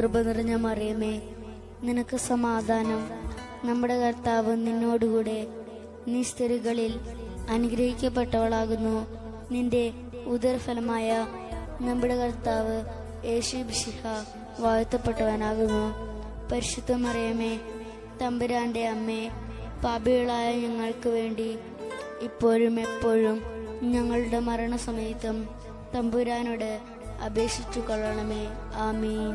കൃപ നിറഞ്ഞ മറിയമേ നിനക്ക് സമാധാനം നമ്മുടെ കർത്താവ് നിന്നോടുകൂടെ നീ സ്ത്രീകളിൽ അനുഗ്രഹിക്കപ്പെട്ടവളാകുന്നു നിന്റെ ഉദരഫലമായ നമ്മുടെ കർത്താവ് യേശു ബിഷിഹ വാഴ്ത്തപ്പെട്ടവനാകുന്നു പരിശുദ്ധ മറിയമേ തമ്പുരാന്റെ അമ്മേ പാപികളായ ഞങ്ങൾക്ക് വേണ്ടി ഇപ്പോഴും എപ്പോഴും ഞങ്ങളുടെ മരണസമയത്തും തമ്പുരാനോട് അപേക്ഷിച്ചു കൊള്ളണമേ ആമീൻ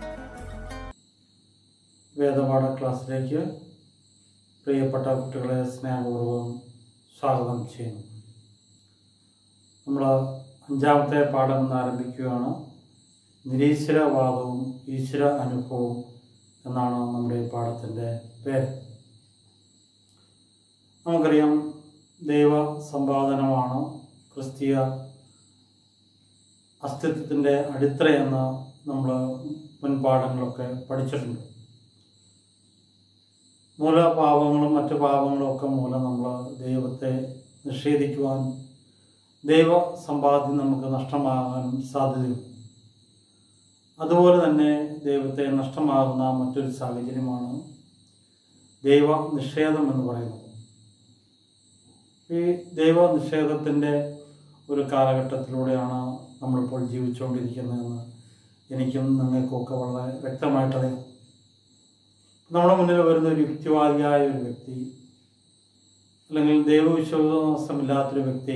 വേദപാഠ ക്ലാസ്സിലേക്ക് പ്രിയപ്പെട്ട കുട്ടികളെ സ്നേഹപൂർവ്വം സ്വാഗതം ചെയ്യുന്നു നമ്മൾ അഞ്ചാമത്തെ പാഠം ഇന്ന് ആരംഭിക്കുകയാണ് നിരീശ്വരവാദവും ഈശ്വര അനുഭവവും എന്നാണ് നമ്മുടെ ഈ പാഠത്തിൻ്റെ പേര് നമുക്കറിയാം ദൈവ സമ്പാദനമാണ് ക്രിസ്തീയ അസ്തിത്വത്തിൻ്റെ അടിത്തറയെന്ന് നമ്മൾ മുൻപാഠങ്ങളൊക്കെ പഠിച്ചിട്ടുണ്ട് മൂലപാപങ്ങളും മറ്റു പാപങ്ങളും ഒക്കെ മൂലം നമ്മൾ ദൈവത്തെ നിഷേധിക്കുവാൻ ദൈവ സമ്പാദ്യം നമുക്ക് നഷ്ടമാകാൻ സാധ്യതയുണ്ട് അതുപോലെ തന്നെ ദൈവത്തെ നഷ്ടമാകുന്ന മറ്റൊരു സാഹചര്യമാണ് ദൈവ നിഷേധം എന്ന് പറയുന്നത് ഈ ദൈവ നിഷേധത്തിൻ്റെ ഒരു കാലഘട്ടത്തിലൂടെയാണ് നമ്മളിപ്പോൾ ജീവിച്ചുകൊണ്ടിരിക്കുന്നതെന്ന് എനിക്കും നിങ്ങൾക്കൊക്കെ വളരെ വ്യക്തമായിട്ടറിയാം നമ്മുടെ മുന്നിൽ വരുന്ന ഒരു യുക്തിവാദിയായ ഒരു വ്യക്തി അല്ലെങ്കിൽ ദൈവവിശ്വാസമില്ലാത്തൊരു വ്യക്തി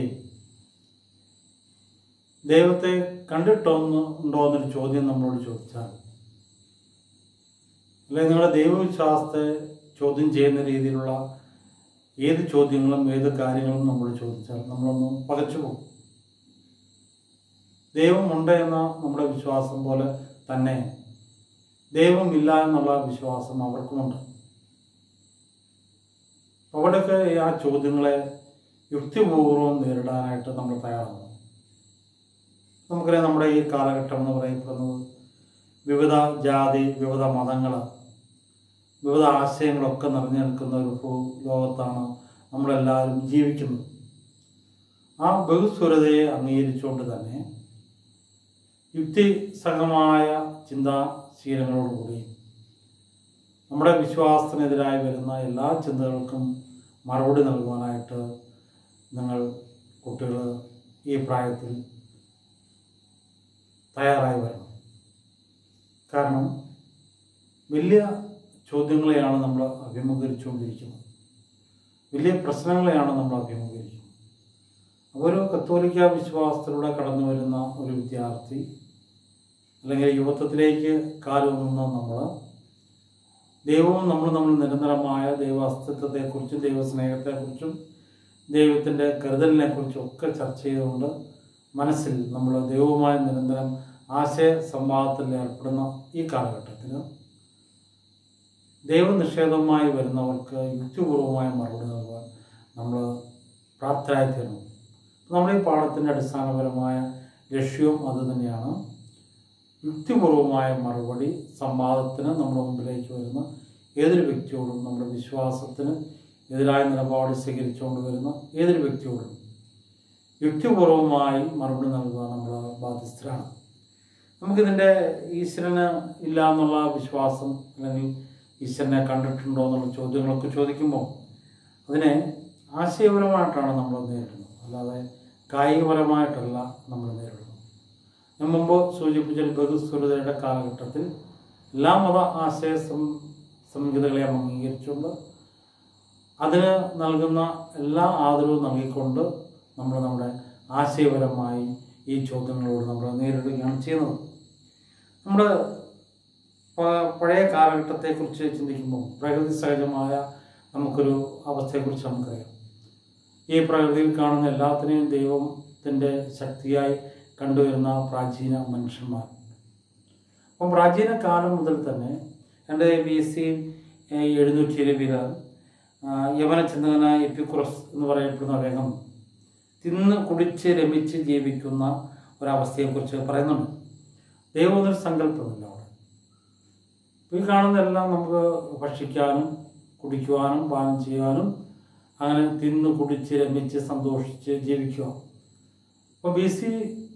ദൈവത്തെ കണ്ടിട്ടോന്ന് ഉണ്ടോ എന്നൊരു ചോദ്യം നമ്മളോട് ചോദിച്ചാൽ അല്ലെങ്കിൽ നിങ്ങളുടെ ദൈവവിശ്വാസത്തെ ചോദ്യം ചെയ്യുന്ന രീതിയിലുള്ള ഏത് ചോദ്യങ്ങളും ഏത് കാര്യങ്ങളും നമ്മൾ ചോദിച്ചാൽ നമ്മളൊന്ന് പകച്ചു പോകും ദൈവമുണ്ട് എന്ന നമ്മുടെ വിശ്വാസം പോലെ തന്നെ ദൈവമില്ല എന്നുള്ള വിശ്വാസം അവർക്കുമുണ്ട് അവിടെയൊക്കെ ആ ചോദ്യങ്ങളെ യുക്തിപൂർവ്വം നേരിടാനായിട്ട് നമ്മൾ തയ്യാറാണ് നമുക്കറിയാം നമ്മുടെ ഈ കാലഘട്ടം എന്ന് പറയപ്പെടുന്നത് വിവിധ ജാതി വിവിധ മതങ്ങൾ വിവിധ ആശയങ്ങളൊക്കെ നിറഞ്ഞു നിൽക്കുന്ന ഒരു ഭൂ- ലോകത്താണ് നമ്മളെല്ലാവരും ജീവിക്കുന്നത് ആ ബഹുസ്വരതയെ അംഗീകരിച്ചുകൊണ്ട് തന്നെ യുക്തിസഹമായ ചിന്താശീലങ്ങളോടുകൂടി നമ്മുടെ വിശ്വാസത്തിനെതിരായി വരുന്ന എല്ലാ ചിന്തകൾക്കും മറുപടി നൽകുവാനായിട്ട് നിങ്ങൾ കുട്ടികൾ ഈ പ്രായത്തിൽ തയ്യാറായി വരണം കാരണം വലിയ ചോദ്യങ്ങളെയാണ് നമ്മൾ അഭിമുഖീകരിച്ചുകൊണ്ടിരിക്കുന്നത് വലിയ പ്രശ്നങ്ങളെയാണ് നമ്മൾ അഭിമുഖീകരിക്കുന്നത് ഒരു കത്തോലിക്ക വിശ്വാസത്തിലൂടെ കടന്നു വരുന്ന ഒരു വിദ്യാർത്ഥി അല്ലെങ്കിൽ യുവത്വത്തിലേക്ക് കാലൊന്നുന്ന നമ്മൾ ദൈവവും നമ്മൾ നമ്മൾ നിരന്തരമായ ദൈവ അസ്തിത്വത്തെക്കുറിച്ചും ദൈവസ്നേഹത്തെക്കുറിച്ചും ദൈവത്തിൻ്റെ കരുതലിനെക്കുറിച്ചും ഒക്കെ ചർച്ച ചെയ്തുകൊണ്ട് മനസ്സിൽ നമ്മൾ ദൈവവുമായി നിരന്തരം ആശയ സംവാദത്തിൽ ഏർപ്പെടുന്ന ഈ കാലഘട്ടത്തിൽ ദൈവനിഷേധവുമായി വരുന്നവർക്ക് യുക്തിപൂർവമായ മറുപടി നൽകാൻ നമ്മൾ പ്രാപ്തരായി തീർന്നു നമ്മുടെ ഈ പാഠത്തിൻ്റെ അടിസ്ഥാനപരമായ ലക്ഷ്യവും അത് തന്നെയാണ് യുക്തിപൂർവമായ മറുപടി സംവാദത്തിന് നമ്മുടെ മുമ്പിലേക്ക് വരുന്ന ഏതൊരു വ്യക്തിയോടും നമ്മുടെ വിശ്വാസത്തിന് എതിരായ നിലപാട് സ്വീകരിച്ചുകൊണ്ട് വരുന്ന ഏതൊരു വ്യക്തിയോടും യുക്തിപൂർവമായി മറുപടി നൽകുക നമ്മൾ ബാധ്യസ്ഥരാണ് നമുക്കിതിൻ്റെ ഈശ്വരന് ഇല്ല എന്നുള്ള വിശ്വാസം അല്ലെങ്കിൽ ഈശ്വരനെ കണ്ടിട്ടുണ്ടോ എന്നുള്ള ചോദ്യങ്ങളൊക്കെ ചോദിക്കുമ്പോൾ അതിനെ ആശയപരമായിട്ടാണ് നമ്മൾ നേരിടുന്നത് അല്ലാതെ കായികപരമായിട്ടല്ല നമ്മൾ നേരിടുന്നത് ഞാൻ മുമ്പ് സൂചിപ്പിച്ച ബഹുസ്വരതയുടെ കാലഘട്ടത്തിൽ എല്ലാ മത ആശയ സം സംഹിതകളെയും അംഗീകരിച്ചുകൊണ്ട് അതിന് നൽകുന്ന എല്ലാ ആദരവും നൽകിക്കൊണ്ട് നമ്മൾ നമ്മുടെ ആശയപരമായി ഈ ചോദ്യങ്ങളോട് നമ്മൾ നേരിടുകയാണ് ചെയ്യുന്നത് നമ്മുടെ പ- പഴയ കാലഘട്ടത്തെക്കുറിച്ച് ചിന്തിക്കുമ്പോൾ പ്രകൃതി സഹജമായ നമുക്കൊരു അവസ്ഥയെക്കുറിച്ച് നമുക്കറിയാം ഈ പ്രകൃതിയിൽ കാണുന്ന എല്ലാത്തിനെയും ദൈവത്തിൻ്റെ ശക്തിയായി കണ്ടുവരുന്ന പ്രാചീന മനുഷ്യന്മാർ അപ്പം പ്രാചീന കാലം മുതൽ തന്നെ എൻ്റെ ബി സി എഴുന്നൂറ്റി ഇരുപതിൽ യവന ചിന്തകനായ എപ്പിക്കുറസ് എന്ന് പറയപ്പെടുന്ന അദ്ദേഹം തിന്ന് കുടിച്ച് രമിച്ച് ജീവിക്കുന്ന ഒരവസ്ഥയെക്കുറിച്ച് പറയുന്നുണ്ട് ദൈവം എന്നൊരു സങ്കല്പമില്ല അവിടെ ഈ കാണുന്നതെല്ലാം നമുക്ക് ഭക്ഷിക്കാനും കുടിക്കുവാനും പാനം ചെയ്യാനും അങ്ങനെ തിന്ന് കുടിച്ച് രമിച്ച് സന്തോഷിച്ച് ജീവിക്കുക അപ്പോൾ ബി സി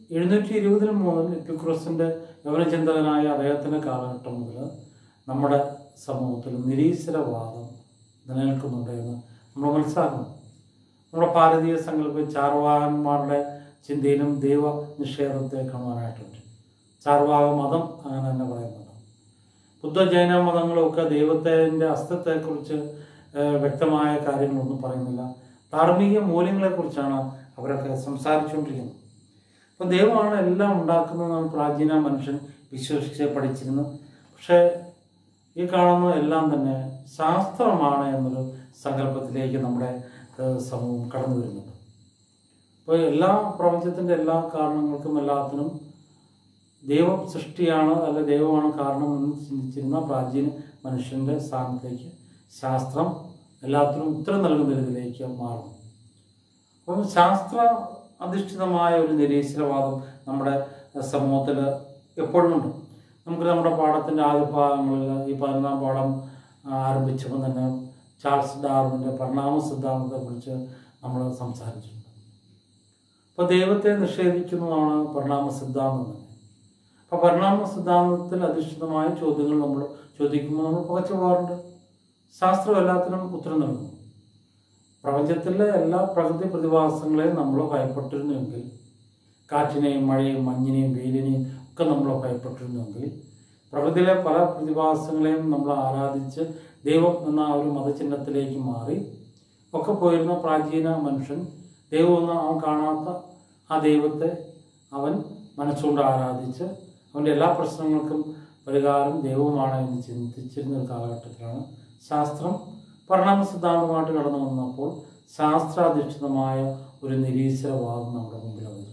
എഴുന്നൂറ്റി ഇരുപതിന് മുതൽ എപ്പിക്രോസിൻ്റെ യവനചിന്തകനായ അദ്ദേഹത്തിൻ്റെ കാലഘട്ടം മുതൽ നമ്മുടെ സമൂഹത്തിൽ നിരീശ്വരവാദം നിലനിൽക്കുന്നുണ്ട് എന്ന് നമ്മൾ മനസ്സിലാക്കണം നമ്മുടെ ഭാരതീയ സങ്കല്പ ചാർവാകന്മാരുടെ ചിന്തയിലും ദൈവ നിഷേധത്തെ കാണുവാനായിട്ടുണ്ട് ചാർവാക മതം അങ്ങനെ തന്നെ പറയുന്നുണ്ട് ബുദ്ധ ജൈന മതങ്ങളൊക്കെ ദൈവത്തിൻ്റെ അസ്തിത്വത്തെക്കുറിച്ച് ഏഹ്, വ്യക്തമായ കാര്യങ്ങളൊന്നും പറയുന്നില്ല ധാർമ്മിക മൂല്യങ്ങളെക്കുറിച്ചാണ് അവരൊക്കെ സംസാരിച്ചുകൊണ്ടിരിക്കുന്നത് അപ്പം ദൈവമാണ് എല്ലാം ഉണ്ടാക്കുന്നതെന്ന് പ്രാചീന മനുഷ്യൻ വിശ്വസിച്ച് പഠിച്ചിരുന്നു പക്ഷേ ഈ കാണുന്ന എല്ലാം തന്നെ ശാസ്ത്രമാണ് എന്നൊരു സങ്കല്പത്തിലേക്ക് നമ്മുടെ ഏഹ്, സമൂഹം കടന്നു വരുന്നുണ്ട് അപ്പോൾ എല്ലാ പ്രപഞ്ചത്തിൻ്റെ എല്ലാ കാരണങ്ങൾക്കും എല്ലാത്തിനും ദൈവം സൃഷ്ടിയാണ് അല്ല ദൈവമാണ് കാരണം എന്ന് ചിന്തിച്ചിരുന്ന പ്രാചീന മനുഷ്യൻ്റെ സ്ഥാനത്തേക്ക് ശാസ്ത്രം എല്ലാത്തിനും ഉത്തരം നൽകുന്ന രീതിയിലേക്ക് മാറുന്നു അപ്പം ശാസ്ത്ര അധിഷ്ഠിതമായ ഒരു നിരീശ്വരവാദം നമ്മുടെ സമൂഹത്തിൽ എപ്പോഴുമുണ്ട് നമുക്ക് നമ്മുടെ പാഠത്തിൻ്റെ ആദ്യ ഭാഗങ്ങളിൽ ഈ പതിനൊന്നാം പാഠം ആ, ആരംഭിച്ചപ്പോൾ തന്നെ ചാൾസ് ഡാർവിൻ്റെ പരിണാമ സിദ്ധാന്തത്തെക്കുറിച്ച് നമ്മൾ സംസാരിച്ചിട്ടുണ്ട് അപ്പോൾ ദൈവത്തെ നിഷേധിക്കുന്നതാണ് പരിണാമ സിദ്ധാന്തം തന്നെ അപ്പോൾ പരിണാമ സിദ്ധാന്തത്തിൽ അധിഷ്ഠിതമായ ചോദ്യങ്ങൾ നമ്മൾ ചോദിക്കുമ്പോൾ നമ്മൾ പകച്ചു പോകാറുണ്ട് ശാസ്ത്രം എല്ലാത്തിനും ഉത്തരം നൽകുന്നു പ്രപഞ്ചത്തിലെ എല്ലാ പ്രകൃതി പ്രതിഭാസങ്ങളെയും നമ്മൾ ഭയപ്പെട്ടിരുന്നുവെങ്കിൽ കാറ്റിനെയും മഴയെയും മഞ്ഞിനെയും വെയിലിനെയും ഒക്കെ നമ്മൾ ഭയപ്പെട്ടിരുന്നുവെങ്കിൽ പ്രകൃതിയിലെ പല പ്രതിഭാസങ്ങളെയും നമ്മൾ ആരാധിച്ച് ദൈവം എന്ന ആ ഒരു മതചിഹ്നത്തിലേക്ക് മാറി ഒക്കെ പോയിരുന്ന പ്രാചീന മനുഷ്യൻ ദൈവം എന്ന അവൻ കാണാത്ത ആ ദൈവത്തെ അവൻ മനസ്സുകൊണ്ട് ആരാധിച്ച് അവൻ്റെ എല്ലാ പ്രശ്നങ്ങൾക്കും പരിഹാരം ദൈവമാണ് എന്ന് ചിന്തിച്ചിരുന്ന ഒരു കാലഘട്ടത്തിലാണ് ശാസ്ത്രം പരിണാമ സിദ്ധാന്തമായിട്ട് കടന്നു വന്നപ്പോൾ ശാസ്ത്രാധിഷ്ഠിതമായ ഒരു നിരീശ്വരവാദം നമ്മുടെ മുമ്പിൽ അവതരിപ്പിക്കും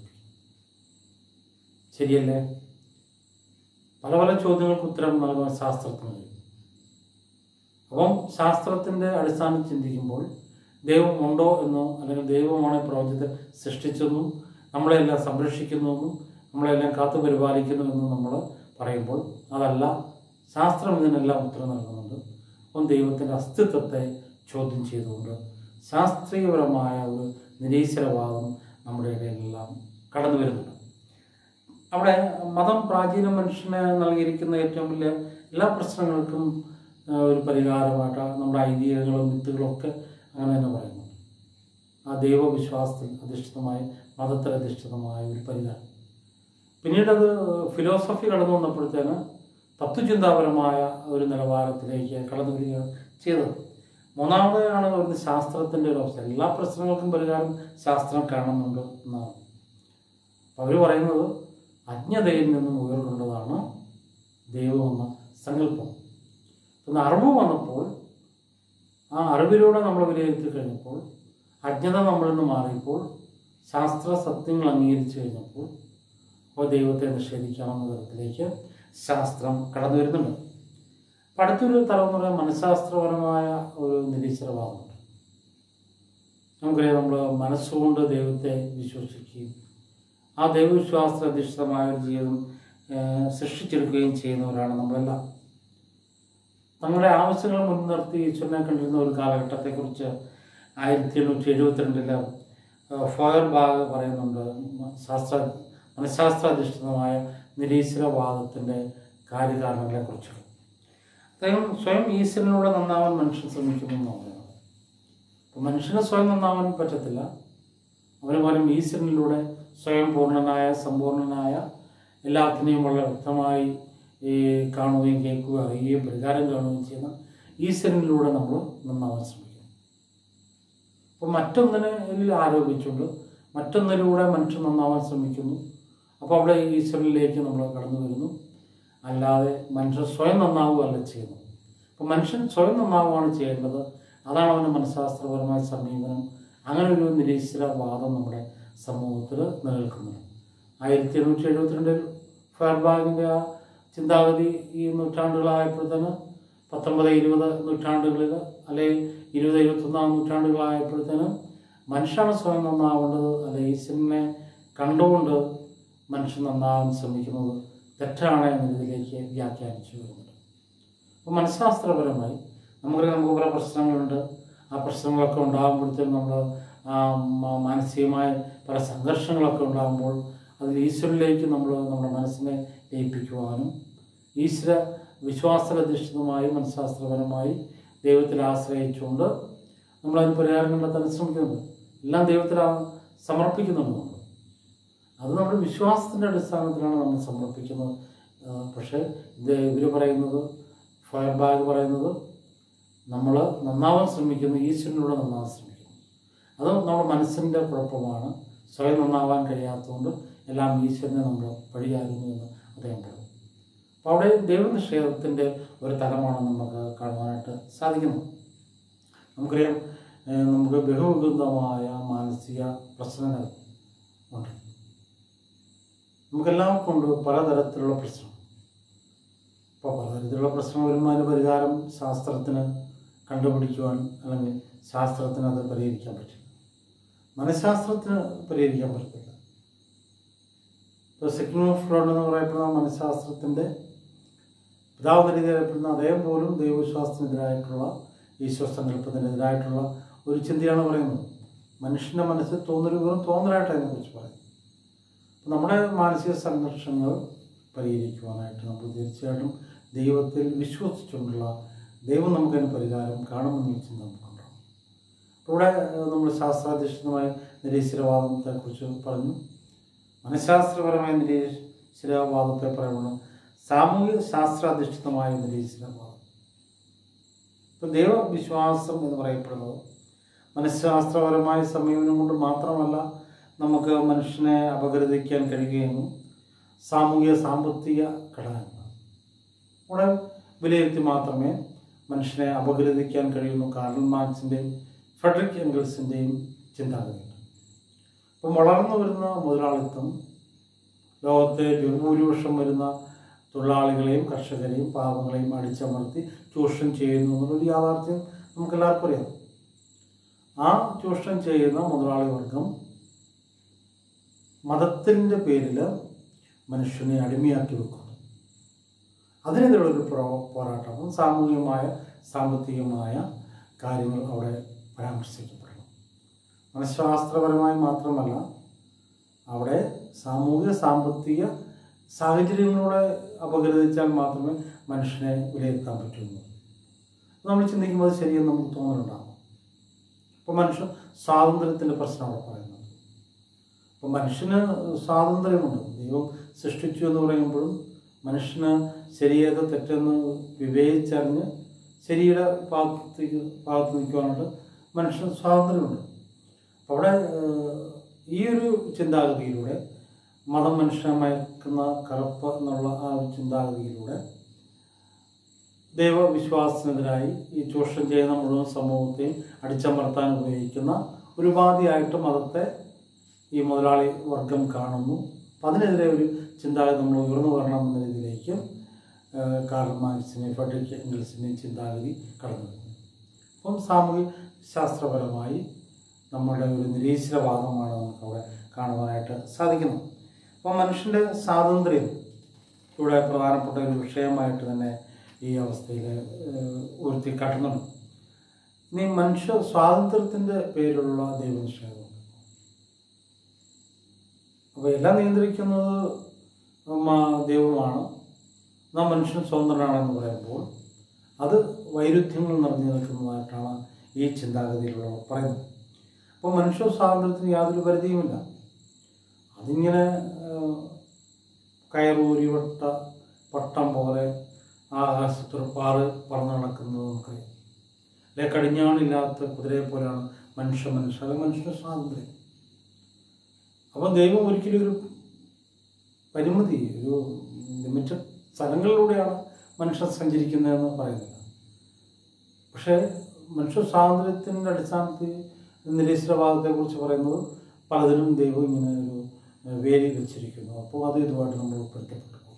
ശരിയല്ലേ പല പല ചോദ്യങ്ങൾക്ക് ഉത്തരം നൽകാൻ ശാസ്ത്രത്തിന് കഴിയും അപ്പം ശാസ്ത്രത്തിൻ്റെ അടിസ്ഥാനത്തിൽ ചിന്തിക്കുമ്പോൾ ദൈവം ഉണ്ടോ എന്നോ അല്ലെങ്കിൽ ദൈവമാണ് ഈ പ്രപഞ്ചത്തെ സൃഷ്ടിച്ചെന്നും നമ്മളെല്ലാം സംരക്ഷിക്കുന്നുവെന്നും നമ്മളെല്ലാം കാത്തു പരിപാലിക്കുന്നുവെന്നും നമ്മൾ പറയുമ്പോൾ അതല്ല ശാസ്ത്രം ഇതിനെല്ലാം ഉത്തരം നൽകുന്നുണ്ട് അപ്പം ദൈവത്തിൻ്റെ അസ്തിത്വത്തെ ചോദ്യം ചെയ്തുകൊണ്ട് ശാസ്ത്രീയപരമായ ഒരു നിരീശ്വരവാദം നമ്മുടെ ഇടയിലെല്ലാം കടന്നു വരുന്നുണ്ട് അവിടെ മതം പ്രാചീന മനുഷ്യന് നൽകിയിരിക്കുന്ന ഏറ്റവും വലിയ എല്ലാ പ്രശ്നങ്ങൾക്കും ആ, ഒരു പരിഹാരമായിട്ട് നമ്മുടെ ഐതിഹ്യങ്ങളും മിത്തുകളും ഒക്കെ അങ്ങനെ തന്നെ പറയുന്നുണ്ട് ആ ദൈവവിശ്വാസത്തിൽ അധിഷ്ഠിതമായ മതത്തിൽ അധിഷ്ഠിതമായ ഒരു പരിഹാരം പിന്നീട് അത് ഫിലോസഫി കടന്നു വന്നപ്പോഴത്തേന് തത്വചിന്താപരമായ ഒരു നിലവാരത്തിലേക്ക് കടന്നു വരികയാണ് ചെയ്തത് മൂന്നാമതാണ് ഒരു ശാസ്ത്രത്തിൻ്റെ ഒരു അവസ്ഥ എല്ലാ പ്രശ്നങ്ങൾക്കും പരിഹാരം ശാസ്ത്രം കാണുന്നുണ്ട് എന്നാണ് അവർ പറയുന്നത് അജ്ഞതയിൽ നിന്നും ഉയർകൊണ്ടതാണ് ദൈവം എന്ന സങ്കല്പം പിന്നെ അറിവ് വന്നപ്പോൾ ആ അറിവിലൂടെ നമ്മൾ വിലയിരുത്തി കഴിഞ്ഞപ്പോൾ അജ്ഞത നമ്മളിൽ നിന്ന് മാറിയപ്പോൾ ശാസ്ത്ര സത്യങ്ങൾ അംഗീകരിച്ചു കഴിഞ്ഞപ്പോൾ അപ്പോൾ ദൈവത്തെ നിഷേധിക്കാമെന്ന തരത്തിലേക്ക് ശാസ്ത്രം കടന്നു വരുന്നുണ്ട് അപ്പം അടുത്തൊരു തലം എന്ന് പറയാൻ മനഃശാസ്ത്രപരമായ ഒരു നിരീശ്വരവാദമുണ്ട് നമുക്കറിയാം നമ്മൾ മനസ്സുകൊണ്ട് ദൈവത്തെ വിശ്വസിക്കുകയും ആ ദൈവവിശ്വാസത്തിൽ അധിഷ്ഠിതമായ ഒരു ജീവിതം ഏഹ്, സൃഷ്ടിച്ചെടുക്കുകയും ചെയ്യുന്നവരാണ് നമ്മളെല്ലാം നമ്മുടെ ആവശ്യങ്ങൾ മുൻനിർത്തി ഈശ്വരനെ കണ്ടിരുന്ന ഒരു കാലഘട്ടത്തെക്കുറിച്ച് ആയിരത്തി എണ്ണൂറ്റി എഴുപത്തിരണ്ടില് ഫോയർ ബാഗ് പറയുന്നുണ്ട് ശാസ്ത്ര മനഃശാസ്ത്രാധിഷ്ഠിതമായ നിരീശ്വരവാദത്തിൻ്റെ കാര്യകാരണങ്ങളെക്കുറിച്ച് അദ്ദേഹം സ്വയം ഈശ്വരനോട് നന്നാവാൻ മനുഷ്യൻ ശ്രമിക്കുന്നു എന്ന് പറയുന്നത് അപ്പോൾ മനുഷ്യന് സ്വയം നന്നാവാൻ പറ്റത്തില്ല അവന് പകരം ഈശ്വരനിലൂടെ സ്വയം പൂർണ്ണനായ സമ്പൂർണനായ എല്ലാത്തിനെയും വളരെ വ്യക്തമായി ഈ കാണുകയും കേൾക്കുകയും അറിയുകയും പരിഹാരം കാണുകയും ചെയ്യുന്ന ഈശ്വരനിലൂടെ നമ്മൾ നന്നാവാൻ ശ്രമിക്കണം അപ്പോൾ മറ്റൊന്നിനെ ഇതിൽ ആരോപിച്ചുകൊണ്ട് മറ്റൊന്നിലൂടെ മനുഷ്യൻ നന്നാവാൻ ശ്രമിക്കുന്നു അപ്പോൾ അവിടെ ഈശ്വരനിലേക്ക് നമ്മൾ കടന്നു വരുന്നു അല്ലാതെ മനുഷ്യൻ സ്വയം നന്നാവുകയല്ല ചെയ്യുന്നത് അപ്പോൾ മനുഷ്യൻ സ്വയം നന്നാവുകയാണ് ചെയ്യേണ്ടത് അതാണ് അവൻ്റെ മനഃശാസ്ത്രപരമായ സമീപനം അങ്ങനെ ഒരു നിരീശ്വരവാദം നമ്മുടെ സമൂഹത്തിൽ നിലനിൽക്കുന്നത് ആയിരത്തി എണ്ണൂറ്റി എഴുപത്തിരണ്ടിൽ ഫയർബാഗിൻ്റെ ആ ചിന്താഗതി ഈ നൂറ്റാണ്ടുകളായപ്പോഴത്തേന് പത്തൊമ്പത് ഇരുപത് നൂറ്റാണ്ടുകളിൽ അല്ലെങ്കിൽ ഇരുപത് ഇരുപത്തൊന്നാം നൂറ്റാണ്ടുകളായപ്പോഴത്തേന് മനുഷ്യനാണ് സ്വയം നന്നാവേണ്ടത് അല്ലെ ഈശ്വരനെ കണ്ടുകൊണ്ട് മനുഷ്യൻ നന്നാവാൻ ശ്രമിക്കുന്നത് തെറ്റാണ് എന്നതിലേക്ക് വ്യാഖ്യാനിച്ചു വരുന്നത് അപ്പോൾ മനഃശാസ്ത്രപരമായി നമുക്ക് നമുക്ക് കുറേ പ്രശ്നങ്ങളുണ്ട് ആ പ്രശ്നങ്ങളൊക്കെ ഉണ്ടാകുമ്പോഴത്തേക്കും നമ്മൾ ആ, മ- മാനസികമായ പല സംഘർഷങ്ങളൊക്കെ ഉണ്ടാകുമ്പോൾ അതിൽ ഈശ്വരനിലേക്ക് നമ്മൾ നമ്മുടെ മനസ്സിനെ ലയിപ്പിക്കുവാനും ഈശ്വര വിശ്വാസരധിഷ്ഠിതമായി മനഃശാസ്ത്രപരമായി ദൈവത്തിൽ ആശ്രയിച്ചുകൊണ്ട് നമ്മളതിന് പരിഹാരം കണ്ടെത്താൻ ശ്രമിക്കുന്നുണ്ട് എല്ലാം ദൈവത്തിൽ ആ- സമർപ്പിക്കുന്നുണ്ട് നമ്മൾ അത് നമ്മുടെ വിശ്വാസത്തിൻ്റെ അടിസ്ഥാനത്തിലാണ് നമ്മൾ സമർപ്പിക്കുന്നത് ആ, പക്ഷേ ഇത് ഇവർ പറയുന്നത് ഫയർ ബാഗ് പറയുന്നത് നമ്മൾ നന്നാവാൻ ശ്രമിക്കുന്നു ഈശ്വരനോട് നന്നാവാൻ ശ്രമിക്കുന്നു അത് നമ്മുടെ മനസ്സിൻ്റെ കുഴപ്പമാണ് സ്വയം നന്നാവാൻ കഴിയാത്തതുകൊണ്ട് എല്ലാം ഈശ്വരനെ നമ്മൾ വഴിയാകുന്നു എന്ന് അദ്ദേഹം പറഞ്ഞു അപ്പോൾ അവിടെ ദൈവനിഷേധത്തിൻ്റെ ഒരു തലമാണ് നമുക്ക് കാണുവാനായിട്ട് സാധിക്കുന്നത് നമുക്കറിയാം ഏഹ് നമുക്ക് ബഹുവിധമായ മാനസിക പ്രശ്നങ്ങൾ ഉണ്ട് നമുക്കെല്ലാവർക്കും ഉണ്ട് പലതരത്തിലുള്ള പ്രശ്നം അപ്പോൾ പലതരത്തിലുള്ള പ്രശ്നം വരുമ്പോൾ അതിന് പരിഹാരം ശാസ്ത്രത്തിന് കണ്ടുപിടിക്കുവാൻ അല്ലെങ്കിൽ ശാസ്ത്രത്തിന് അത് പരിഹരിക്കാൻ പറ്റില്ല മനഃശാസ്ത്രത്തിന് പരിഹരിക്കാൻ പറ്റില്ല ഇപ്പോൾ സിഗ്മund ഫ്രോഡ് എന്ന് പറയപ്പെടുന്ന മനഃശാസ്ത്രത്തിൻ്റെ പിതാവ് രീതി അറിയപ്പെടുന്ന അദ്ദേഹം പോലും ദൈവവിശ്വാസത്തിനെതിരായിട്ടുള്ള ഈശ്വര സങ്കല്പത്തിനെതിരായിട്ടുള്ള ഒരു ചിന്തയാണ് പറയുന്നത് മനുഷ്യൻ്റെ മനസ്സിൽ തോന്നൽ വെറും തോന്നലായിട്ട് അതിനെക്കുറിച്ച് പറയും അപ്പോൾ നമ്മുടെ മാനസിക സംഘർഷങ്ങൾ പരിഹരിക്കുവാനായിട്ട് നമ്മൾ തീർച്ചയായിട്ടും ദൈവത്തിൽ വിശ്വസിച്ചുകൊണ്ടുള്ള ദൈവം നമുക്കതിന് പരിഹാരം കാണുമെന്ന് ചിന്ത നമുക്കുണ്ടാവും അപ്പോൾ ഇവിടെ ഏഹ്, നമ്മൾ ശാസ്ത്രാധിഷ്ഠിതമായ നിരീശ്വരവാദത്തെക്കുറിച്ച് പറഞ്ഞു മനഃശാസ്ത്രപരമായ നിരീശ്വരവാദത്തെ പറയുന്നത് സാമൂഹിക ശാസ്ത്രാധിഷ്ഠിതമായ നിരീശ്വരവാദം ഇപ്പം ദൈവവിശ്വാസം എന്ന് പറയപ്പെടുന്നത് മനഃശാസ്ത്രപരമായ സമീപനം കൊണ്ട് മാത്രമല്ല നമുക്ക് മനുഷ്യനെ അപഗ്രഥിക്കാൻ കഴിയുകയെന്നും സാമൂഹിക സാമ്പത്തിക ഘടകങ്ങൾ ഇവിടെ വിലയിരുത്തി മാത്രമേ മനുഷ്യനെ അപഗ്രഥിക്കാൻ കഴിയുന്നു കാർൽ മാർക്സിൻ്റെയും ഫ്രെഡറിക് എംഗിൾസിൻ്റെയും ചിന്താഗതിയുണ്ട് അപ്പം വളർന്നു വരുന്ന മുതലാളിത്തം ലോകത്തെ ബഹുഭൂരിപക്ഷം വരുന്ന തൊഴിലാളികളെയും കർഷകരെയും പാവങ്ങളെയും അടിച്ചമർത്തി ചൂഷണം ചെയ്യുന്നു എന്നുള്ളൊരു യാഥാർത്ഥ്യം നമുക്കെല്ലാവർക്കും അറിയാം ആ ചൂഷണം ചെയ്യുന്ന മുതലാളി വർഗം മതത്തിൻ്റെ പേരിൽ മനുഷ്യനെ അടിമയാക്കി വെക്കുന്നു അതിനെതിരുള്ളൊരു പ്രോ പോരാട്ടം സാമൂഹികമായ സാമ്പത്തികമായ കാര്യങ്ങൾ അവിടെ പരാമർശിക്കപ്പെടണം മനഃശാസ്ത്രപരമായി മാത്രമല്ല അവിടെ സാമൂഹിക സാമ്പത്തിക സാഹചര്യങ്ങളോടെ അപഗ്രഥിച്ചാൽ മാത്രമേ മനുഷ്യനെ വിലയിരുത്താൻ പറ്റുള്ളൂ നമ്മൾ ചിന്തിക്കുമ്പോൾ അത് ശരിയെന്ന് നമുക്ക് തോന്നലുണ്ടാകും അപ്പോൾ മനുഷ്യൻ സ്വാതന്ത്ര്യത്തിൻ്റെ പ്രശ്നം അവിടെ പറയുന്നത് അപ്പോൾ മനുഷ്യന് സ്വാതന്ത്ര്യമുണ്ട് ദൈവം സൃഷ്ടിച്ചു എന്ന് പറയുമ്പോഴും മനുഷ്യന് ശരിയേത് തെറ്റെന്ന് വിവേചിച്ചറിഞ്ഞ് ശരിയുടെ ഭാഗത്തേക്ക് ഭാഗത്ത് നിൽക്കുവാനായിട്ട് മനുഷ്യന് സ്വാതന്ത്ര്യമുണ്ട് അപ്പോൾ അവിടെ ഏഹ്, ഈ ഒരു ചിന്താഗതിയിലൂടെ മതം മനുഷ്യനെ മയക്കുന്ന കറുപ്പ് എന്നുള്ള ആ ഒരു ചിന്താഗതിയിലൂടെ ദൈവവിശ്വാസത്തിനെതിരായി ഈ ചൂഷണം ചെയ്യുന്ന മുഴുവൻ സമൂഹത്തെയും അടിച്ചമർത്താൻ ഉപയോഗിക്കുന്ന ഒരു ഉപാധിയായിട്ട് മതത്തെ ഈ മുതലാളി വർഗം കാണുന്നു അപ്പം അതിനെതിരെ ഒരു ചിന്താഗതി നമ്മൾ ഉയർന്നു വരണം എന്ന രീതിയിലേക്ക് ഏഹ്, കാർൽ മാർക്സിനെ ഫെഡറിക് എംഗിൾസിൻ്റെയും ചിന്താഗതി കടന്നു വരുന്നു അപ്പം സാമൂഹ്യ ശാസ്ത്രപരമായി നമ്മുടെ ഒരു നിരീശ്വരവാദമാണ് നമുക്ക് അവിടെ കാണുവാനായിട്ട് സാധിക്കുന്നത് അപ്പം മനുഷ്യൻ്റെ സ്വാതന്ത്ര്യം ഇവിടെ പ്രധാനപ്പെട്ട ഒരു വിഷയമായിട്ട് തന്നെ ഈ അവസ്ഥയിൽ ഉയർത്തി കാട്ടുന്നുണ്ട് ഇനി മനുഷ്യ സ്വാതന്ത്ര്യത്തിൻ്റെ പേരിലുള്ള ദൈവനിഷേധം അപ്പോൾ എല്ലാം നിയന്ത്രിക്കുന്നത് മ- ദൈവമാണ് നാം മനുഷ്യൻ സ്വതന്ത്രനാണെന്ന് പറയുമ്പോൾ അത് വൈരുദ്ധ്യങ്ങൾ നിറഞ്ഞു നിൽക്കുന്നതായിട്ടാണ് ഈ ചിന്താഗതിയിലുള്ളവർ പറയുന്നത് അപ്പോൾ മനുഷ്യ സ്വാതന്ത്ര്യത്തിന് യാതൊരു പരിധിയുമില്ല അതിങ്ങനെ ഏഹ്, കയറൂരി വട്ട പട്ടം പോലെ ആകാശത്തൊരു പാറ് പറന്ന് നടക്കുന്നത് നമുക്കറിയാം അല്ലെ കടിഞ്ഞാണില്ലാത്ത കുതിരയെ പോലെയാണ് മനുഷ്യ മനുഷ്യ അത് മനുഷ്യൻ്റെ സ്വാതന്ത്ര്യം അപ്പം ദൈവം ഒരിക്കലും ഒരു പരിമിതി ഒരു ലിമിറ്റഡ് സ്ഥലങ്ങളിലൂടെയാണ് മനുഷ്യൻ സഞ്ചരിക്കുന്നതെന്ന് പറയുന്നില്ല പക്ഷേ മനുഷ്യ സ്വാതന്ത്ര്യത്തിൻ്റെ അടിസ്ഥാനത്തിൽ നിരീശ്വരവാദത്തെക്കുറിച്ച് പറയുന്നത് പലതിനും ദൈവം ഇങ്ങനെ ഒരു ഏഹ്, വേലി വെച്ചിരിക്കുന്നു അപ്പോൾ അത് ഇതുമായിട്ട് നമ്മൾ ഉൾപ്പെടുത്തപ്പെട്ടു പോകും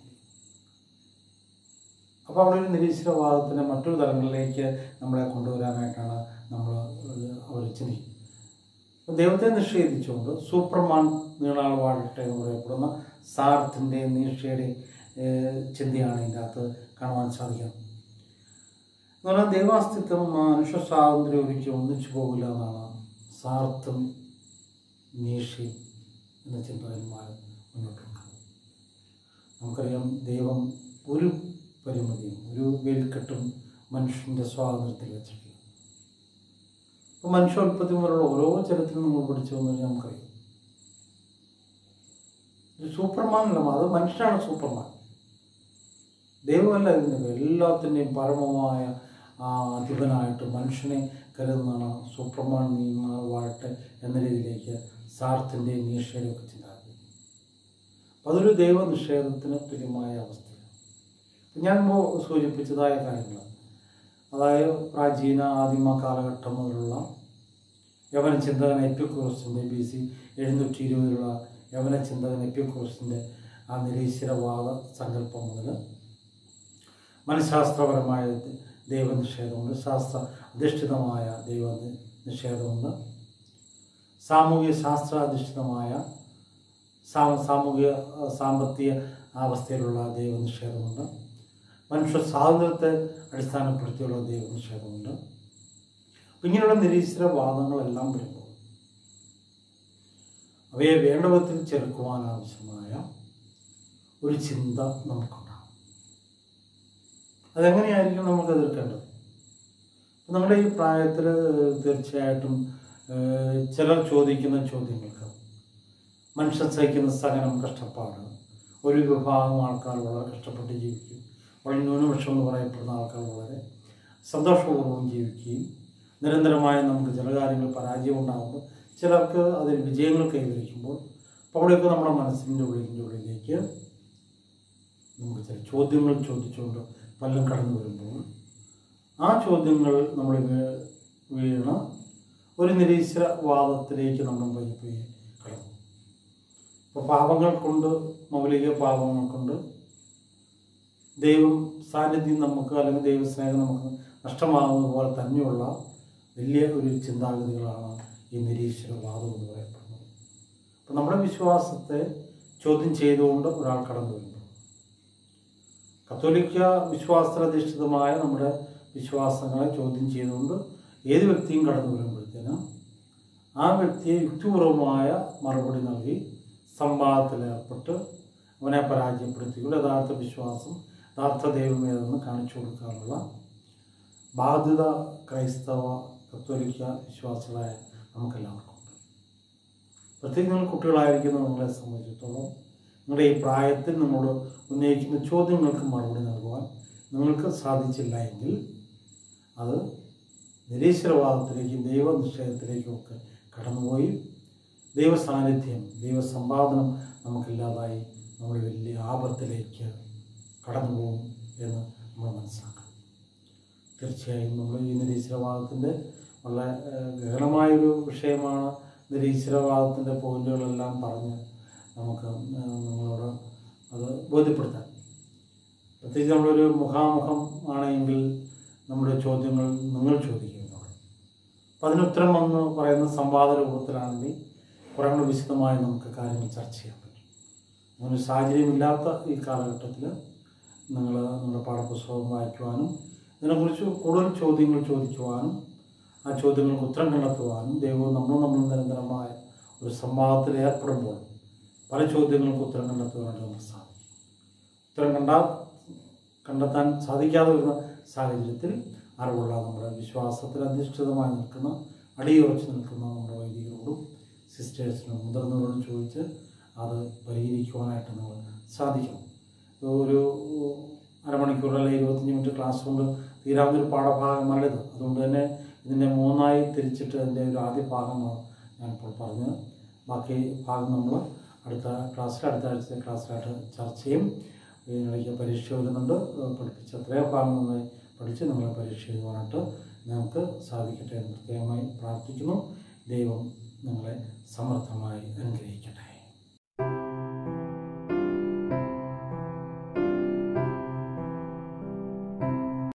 അപ്പോൾ അവിടെ ഒരു നിരീശ്വരവാദത്തിനെ മറ്റൊരു തലങ്ങളിലേക്ക് നമ്മളെ കൊണ്ടുവരാനായിട്ടാണ് നമ്മൾ അവർ ചിന്തിക്കുന്നത് അപ്പോൾ ദൈവത്തെ നിഷേധിച്ചുകൊണ്ട് സൂപ്പർമാൻ നീളാൾ വാഴട്ടെ എന്ന് പറയപ്പെടുന്ന സാർത്തിൻ്റെയും നീഷയുടെയും ഏഹ്, ചിന്തയാണ് ഇതിൻ്റെ അകത്ത് കാണുവാൻ സാധിക്കുന്നത് എന്ന് പറഞ്ഞാൽ ദൈവാസ്തിത്വം മനുഷ്യ സ്വാതന്ത്ര്യം ഒരിക്കലും ഒന്നിച്ചു പോകില്ല എന്നാണ് സാർത്തും നീഷയും എന്ന ചിന്തകന്മാർ മുന്നോട്ട് വെക്കുന്നത് നമുക്കറിയാം ദൈവം ഒരു പരിമിതിയും ഒരു വേലിക്കെട്ടും മനുഷ്യൻ്റെ സ്വാതന്ത്ര്യത്തിൽ വെച്ചിട്ടില്ല അപ്പോൾ മനുഷ്യോൽപ്പത്തി മുതലുള്ള ഓരോ ചരിത്രവും നമ്മൾ പഠിച്ചു വന്നു കഴിഞ്ഞാൽ നമുക്കറിയാം ഒരു സൂപ്പർമാൻ അല്ല അത് മനുഷ്യനാണ് സൂപ്പർമാൻ ദൈവമല്ല ഇതിൻ്റെ എല്ലാത്തിൻ്റെയും പരമമായ ആ അധിപനായിട്ട് മനുഷ്യനെ കരുതുന്നതാണ് സൂപ്പർമാൻ നീങ്ങുന്ന വാഴട്ടെ എന്ന രീതിയിലേക്ക് സാർത്തിൻ്റെയും നീഷയുടെയും ഒക്കെ ചിന്താഗതി അപ്പം അതൊരു ദൈവനിഷേധത്തിന് തുല്യമായ അവസ്ഥയാണ് ഇപ്പം ഞാൻ ഇപ്പോൾ സൂചിപ്പിച്ചതായ കാര്യങ്ങൾ അതായത് പ്രാചീന ആദിമ കാലഘട്ടം മുതലുള്ള യവന ചിന്തകൻ എപ്പിക്കൂറസിൻ്റെ ബി സി എഴുന്നൂറ്റി ഇരുപതിലുള്ള യവന ചിന്തകൻ എപ്പിക്കൂറസിൻ്റെ ആ നിരീശ്വരവാദ സങ്കല്പം മുതൽ മനഃശാസ്ത്രപരമായ ദൈവനിഷേധമുണ്ട് ശാസ്ത്ര അധിഷ്ഠിതമായ ദൈവ നിഷേധമുണ്ട് സാമൂഹിക ശാസ്ത്രാധിഷ്ഠിതമായ സാ സാമൂഹിക ആ, സാമ്പത്തിക അവസ്ഥയിലുള്ള ദൈവനിഷേധമുണ്ട് മനുഷ്യ സ്വാതന്ത്ര്യത്തെ അടിസ്ഥാനപ്പെടുത്തിയുള്ള ദൈവനിഷേധമുണ്ട് അപ്പം ഇങ്ങനെയുള്ള നിരീശ്വരവാദങ്ങളെല്ലാം വരുമ്പോൾ അവയെ വേണ്ട വിധത്തിൽ ചെറുക്കുവാൻ ആവശ്യമായ ഒരു ചിന്ത നമുക്കുണ്ടാകും അതെങ്ങനെയായിരിക്കും നമുക്ക് എതിർക്കേണ്ടത് ഇപ്പം നമ്മുടെ ഈ പ്രായത്തിൽ തീർച്ചയായിട്ടും ഏഹ്, ചിലർ ചോദിക്കുന്ന ചോദ്യങ്ങൾക്ക് മനുഷ്യൻ സഹിക്കുന്ന സഹനം കഷ്ടപ്പാട് ഒരു വിഭാഗം ആൾക്കാർ വളരെ കഷ്ടപ്പെട്ട് ജീവിക്കും വളരെ ന്യൂനപക്ഷം എന്ന് പറയപ്പെടുന്ന ആൾക്കാർ വളരെ സന്തോഷപൂർവ്വം ജീവിക്കുകയും നിരന്തരമായി നമുക്ക് ചില കാര്യങ്ങൾ പരാജയം ഉണ്ടാകുമ്പോൾ ചിലർക്ക് അതിൽ വിജയങ്ങൾ കൈവരിക്കുമ്പോൾ അപ്പോൾ അവിടെയൊക്കെ നമ്മുടെ മനസ്സിൻ്റെ ഉള്ളിൻ്റെ ഉള്ളിലേക്ക് നമുക്ക് ചില ചോദ്യങ്ങൾ ചോദിച്ചുകൊണ്ട് പലരും കടന്നു വരുമ്പോൾ ആ ചോദ്യങ്ങൾ നമ്മൾ വീ- വീണ് ഒരു നിരീശ്വരവാദത്തിലേക്ക് നമ്മൾ വൈപ്പോയി കടന്നു അപ്പോൾ പാപങ്ങൾ കൊണ്ട് മൗലിക പാപങ്ങൾ കൊണ്ട് ദൈവം സാന്നിധ്യം നമുക്ക് അല്ലെങ്കിൽ ദൈവസ്നേഹം നമുക്ക് നഷ്ടമാകുന്നത് പോലെ തന്നെയുള്ള വലിയ ഒരു ചിന്താഗതികളാണ് ഈ നിരീശ്വരവാദം എന്ന് പറയപ്പെടുന്നത് അപ്പം നമ്മുടെ വിശ്വാസത്തെ ചോദ്യം ചെയ്തുകൊണ്ട് ഒരാൾ കടന്നു വരുമ്പോൾ കത്തോലിക്ക വിശ്വാസത്തിലധിഷ്ഠിതമായ നമ്മുടെ വിശ്വാസങ്ങളെ ചോദ്യം ചെയ്തുകൊണ്ട് ഏത് വ്യക്തിയും കടന്നു വരുമ്പോഴത്തേന് ആ വ്യക്തിയെ യുക്തിപൂർവമായ മറുപടി നൽകി സംവാദത്തിലേർപ്പെട്ട് അവനെ പരാജയപ്പെടുത്തിക്കൊണ്ട് യഥാർത്ഥ വിശ്വാസം യഥാർത്ഥ ദൈവമേതെന്ന് കാണിച്ചു കൊടുക്കാനുള്ള ബാധ്യത ക്രൈസ്തവ കത്തോലിക്ക വിശ്വാസികളായ നമുക്കെല്ലാവർക്കും ഉണ്ട് പ്രത്യേകിച്ച് നിങ്ങൾ കുട്ടികളായിരിക്കുന്ന നിങ്ങളെ സംബന്ധിച്ചിടത്തോളം നിങ്ങളുടെ ഈ പ്രായത്തിൽ നിങ്ങളോട് ഉന്നയിക്കുന്ന ചോദ്യങ്ങൾക്ക് മറുപടി നൽകുവാൻ നിങ്ങൾക്ക് സാധിച്ചില്ല എങ്കിൽ അത് നിരീശ്വരവാദത്തിലേക്കും ദൈവനിഷേധത്തിലേക്കും ഒക്കെ കടന്നുപോയി ദൈവ സാന്നിധ്യം ദൈവസമ്പാദനം നമുക്കില്ലാതായി നമ്മൾ വലിയ ആപത്തിലേക്ക് കടന്നു പോകും എന്ന് നമ്മൾ മനസ്സിലാക്കണം തീർച്ചയായും നമ്മൾ ഈ നിരീശ്വരവാദത്തിൻ്റെ വളരെ ഏഹ്, ഗഹനമായൊരു വിഷയമാണ് നിരീശ്വരവാദത്തിൻ്റെ പോയിന്റുകളെല്ലാം പറഞ്ഞ് നമുക്ക് ഏഹ്, നിങ്ങളോട് അത് ബോധ്യപ്പെടുത്താൻ പ്രത്യേകിച്ച് നമ്മളൊരു മുഖാമുഖം ആണെങ്കിൽ നമ്മുടെ ചോദ്യങ്ങൾ നിങ്ങൾ ചോദിക്കുന്നതോടെ അപ്പം അതിന് ഉത്തരം വന്ന് പറയുന്ന സംവാദ രൂപത്തിലാണെങ്കിൽ കുറേ കൂടി വിശദമായി നമുക്ക് കാര്യങ്ങൾ ചർച്ച ചെയ്യാൻ പറ്റും അങ്ങനെ ഒരു സാഹചര്യമില്ലാത്ത ഈ കാലഘട്ടത്തിൽ നിങ്ങൾ നിങ്ങളുടെ പാഠപുസ്തകം വായിക്കുവാനും ഇതിനെക്കുറിച്ച് കൂടുതൽ ചോദ്യങ്ങൾ ചോദിക്കുവാനും ആ ചോദ്യങ്ങൾക്ക് ഉത്തരം കണ്ടെത്തുവാനും ദൈവവും നമ്മളും നമ്മൾ നിരന്തരമായ ഒരു സംവാദത്തിൽ ഏർപ്പെടുമ്പോൾ പല ചോദ്യങ്ങൾക്ക് ഉത്തരം കണ്ടെത്തുവാനായിട്ട് നമുക്ക് സാധിക്കും ഉത്തരം കണ്ടാ കണ്ടെത്താൻ സാധിക്കാതെ വരുന്ന സാഹചര്യത്തിൽ അറിവുള്ള നമ്മുടെ വിശ്വാസത്തിൽ അധിഷ്ഠിതമായി നിൽക്കുന്ന അടിയുറച്ച് നിൽക്കുന്ന നമ്മുടെ വൈദികരോടും സിസ്റ്റേഴ്സിനും മുതിർന്നവരോടും ചോദിച്ച് അത് പരിഹരിക്കുവാനായിട്ട് നമ്മൾ സാധിക്കണം ഒരു അരമണിക്കൂർ അല്ലെങ്കിൽ ഇരുപത്തഞ്ച് മിനിറ്റ് ക്ലാസ് കൊണ്ട് തീരാവുന്നൊരു പാഠഭാഗമല്ല ഇത് അതുകൊണ്ട് തന്നെ ഇതിൻ്റെ മൂന്നായി തിരിച്ചിട്ട് അതിൻ്റെ ഒരു ആദ്യ ഭാഗമാണ് ഞാനിപ്പോൾ പറഞ്ഞത് ബാക്കി ഭാഗം നമ്മൾ അടുത്ത ക്ലാസ്സിൽ അടുത്ത ആഴ്ചത്തെ ക്ലാസ്സിലായിട്ട് ചർച്ച ചെയ്യും ഇതിനിടയ്ക്ക് പരീക്ഷ വരുന്നുണ്ട് അത് പഠിപ്പിച്ച അത്രയും ഭാഗം നന്നായി പഠിച്ച് നിങ്ങൾ പരീക്ഷ എഴുതുവാനായിട്ട് നമുക്ക് സാധിക്കട്ടെ എന്ന് പ്രത്യേകമായി പ്രാർത്ഥിക്കുന്നു ദൈവം നിങ്ങളെ സമർത്ഥമായി അനുഗ്രഹിക്കട്ടെ